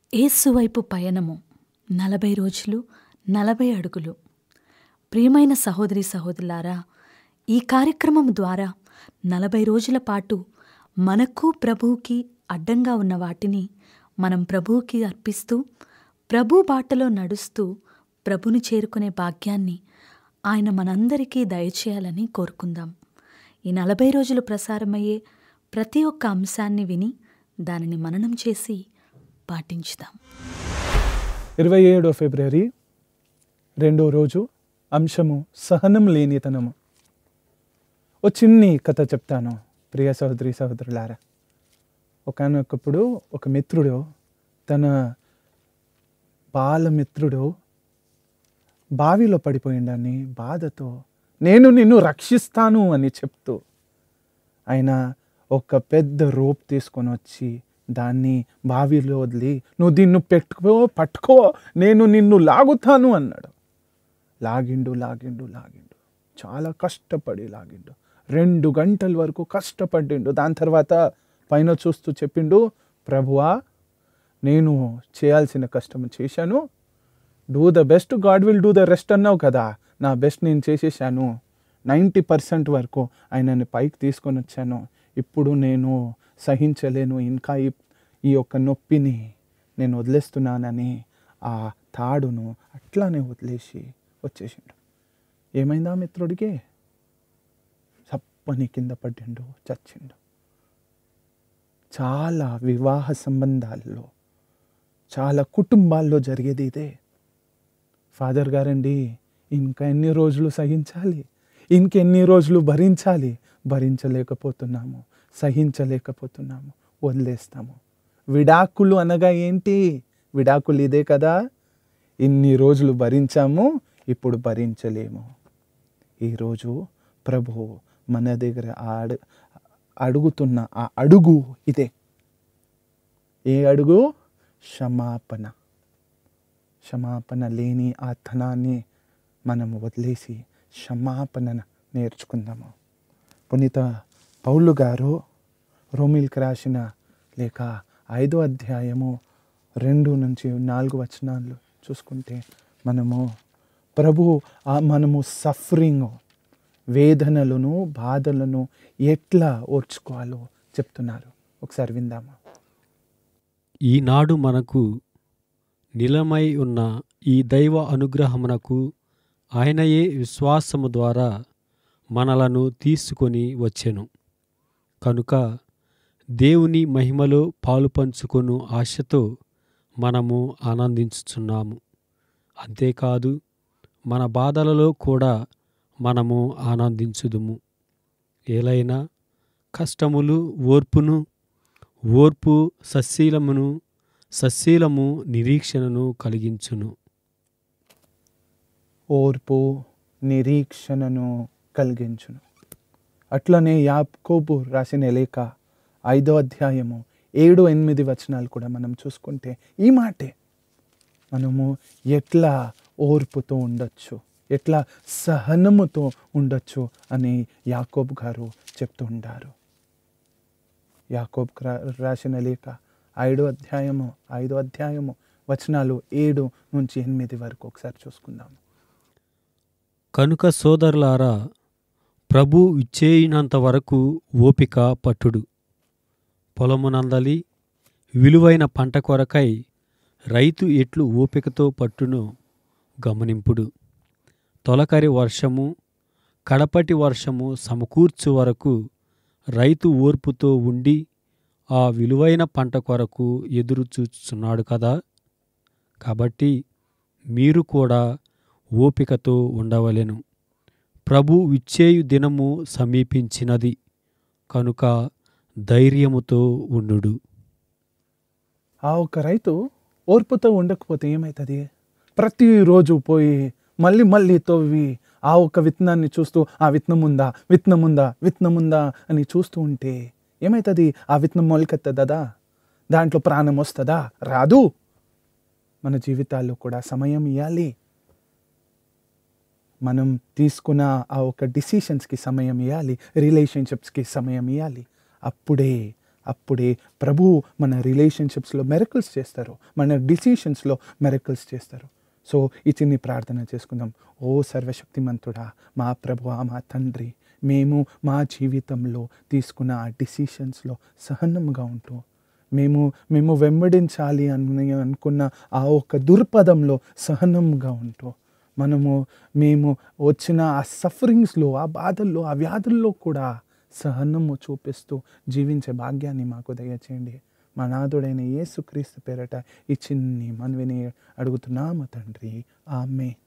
యేసువైపు పయనము నలభై రోజులు నలభై అడుగులు ప్రియమైన సహోదరి సహోదరులారా ఈ కార్యక్రమం ద్వారా నలభై రోజుల పాటు మనకు ప్రభువుకి అడ్డంగా ఉన్న వాటిని మనం ప్రభువుకి అర్పిస్తూ ప్రభు బాటలో నడుస్తూ ప్రభుని చేరుకునే భాగ్యాన్ని ఆయన మనందరికీ దయచేయాలని కోరుకుందాం ఈ నలభై రోజులు ప్రసారమయ్యే ప్రతి ఒక్క అంశాన్ని విని దానిని మననం చేసి పాటించుదాం ఇరవై ఏడో ఫిబ్రవరి రెండో రోజు అంశము సహనం లేనితనము ఓ చిన్ని కథ చెప్తాను ప్రియ సహోదరి సహోదరులారా ఒకనొకప్పుడు ఒక మిత్రుడు తన బాలమిత్రుడు బావిలో పడిపోయిండని బాధతో నేను నిన్ను రక్షిస్తాను అని చెప్తూ ఆయన ఒక పెద్ద రోప్ తీసుకొని వచ్చి దాన్ని బావిలో వదిలి నువ్వు దీన్ని పెట్టుకో పట్టుకో నేను నిన్ను లాగుతాను అన్నాడు లాగిండు లాగిండు లాగిండు చాలా కష్టపడి లాగిండు రెండు గంటల వరకు కష్టపడిండు దాని తర్వాత పైన చూస్తూ చెప్పిండు ప్రభువా నేను చేయాల్సిన కష్టం చేశాను do the best God will do the rest అన్నావు కదా నా బెస్ట్ నేను చేసేసాను నైంటీ పర్సెంట్ వరకు ఆయనని పైకి తీసుకొని వచ్చాను ఇప్పుడు నేను సహించలేను ఇంకా ఈ ఈ యొక్క నొప్పిని నేను వదిలేస్తున్నానని ఆ తాడును అట్లానే వదిలేసి వచ్చేసిండు ఏమైందా మిత్రుడికి చప్పని కింద పడ్డిండు చచ్చిండు చాలా వివాహ సంబంధాల్లో చాలా కుటుంబాల్లో జరిగేది ఇదే ఫాదర్ గారండి ఇంకా ఎన్ని రోజులు సహించాలి ఇంకెన్ని రోజులు భరించాలి భరించలేకపోతున్నాము సహించలేకపోతున్నాము వదిలేస్తాము విడాకులు అనగా ఏంటి విడాకులు ఇదే కదా ఇన్ని రోజులు భరించాము ఇప్పుడు భరించలేము ఈరోజు ప్రభు మన దగ్గర ఆడ అడుగుతున్న ఆ అడుగు ఇదే ఏ అడుగు క్షమాపణ క్షమాపణ లేని ఆ ధనాన్ని మనము వదిలేసి క్షమాపణ నేర్చుకుందాము పునీత పౌలు గారు రోమిల్కి రాసిన లేక ఐదో అధ్యాయము రెండు నుంచి నాలుగు వచనాలు చూసుకుంటే మనము ప్రభు ఆ మనము సఫరింగ్ వేదనలను బాధలను ఎట్లా ఓర్చుకోవాలో చెప్తున్నారు ఒకసారి విందామా ఈనాడు మనకు నిలమై ఉన్న ఈ దైవ అనుగ్రహమునకు ఆయనయే విశ్వాసము ద్వారా మనలను తీసుకొని వచ్చెను కనుక దేవుని మహిమలో పాలు పంచుకొను ఆశతో మనము ఆనందించుచున్నాము అంతేకాదు మన బాధలలో కూడా మనము ఆనందించుదుము ఏలైనా కష్టములు ఓర్పును ఓర్పు సశీలమును సశీలము నిరీక్షణను కలిగించును ఓర్పు నిరీక్షణను కలిగించును అట్లనే యాకోబు రాసిన లేఖ ఐదో అధ్యాయము ఏడు ఎనిమిది వచనాలు కూడా మనం చూసుకుంటే ఈ మాటే మనము ఎట్లా ఓర్పుతో ఉండొచ్చు ఎట్లా సహనముతో ఉండొచ్చు అని యాకోబ్ గారు చెప్తూ ఉండారు యాకోబ్ రా- రాసిన లేఖ ఐదో అధ్యాయము ఐదో అధ్యాయము వచనాలు ఏడు నుంచి ఎనిమిది వరకు ఒకసారి చూసుకుందాం కనుక సోదరులారా ప్రభు ఇచ్చేయినంత వరకు ఓపిక పట్టుడు పొలమునందలి విలువైన పంట కొరకై రైతు ఎట్లు ఓపికతో పట్టునో గమనింపుడు తొలకరి వర్షము కడపటి వర్షము సమకూర్చు వరకు రైతు ఓర్పుతో ఉండి ఆ విలువైన పంట కొరకు ఎదురు చూస్తున్నాడు కదా కాబట్టి మీరు కూడా ఓపికతో ఉండవలెను ప్రభు విచ్చేయు దినము సమీపించినది కనుక ధైర్యముతో ఉండుడు ఆ ఒక్క రైతు ఓర్పుతో ఉండకపోతే ఏమవుతుంది ప్రతిరోజు పోయి మళ్ళీ మళ్ళీ తవ్వి ఆ ఒక్క విత్తనాన్ని చూస్తూ ఆ విత్తనం ఉందా విత్తనం ఉందా విత్తనం ఉందా అని చూస్తూ ఉంటే ఏమవుతుంది ఆ విత్తనం మొలకెత్తదా దాంట్లో ప్రాణం వస్తుందా రాదు మన జీవితాల్లో కూడా సమయం ఇవ్వాలి మనం తీసుకున్న ఆ ఒక డిసిషన్స్కి సమయం ఇవ్వాలి రిలేషన్షిప్స్కి సమయం ఇవ్వాలి అప్పుడే అప్పుడే ప్రభువు మన రిలేషన్షిప్స్లో మెరకల్స్ చేస్తారు మన డిసిషన్స్లో మెరకల్స్ చేస్తారు సో ఈ చిన్ని ప్రార్థన చేసుకుందాం ఓ సర్వశక్తిమంతుడా మా ప్రభువా మా తండ్రి మేము మా జీవితంలో తీసుకున్న ఆ డిసిషన్స్లో సహనంగా ఉంటూ మేము మేము వెంబడించాలి అని అనుకున్న ఆ ఒక దుర్పదంలో సహనంగా ఉంటూ మనము మేము వచ్చిన ఆ సఫరింగ్స్లో ఆ బాధల్లో ఆ వ్యాధుల్లో కూడా సహనము చూపిస్తూ జీవించే భాగ్యాన్ని మాకు దయచేయండి మా నాథుడైన యేసుక్రీస్తు పేరట ఈ చిన్ని మనవిని అడుగుతున్నాము తండ్రి ఆమె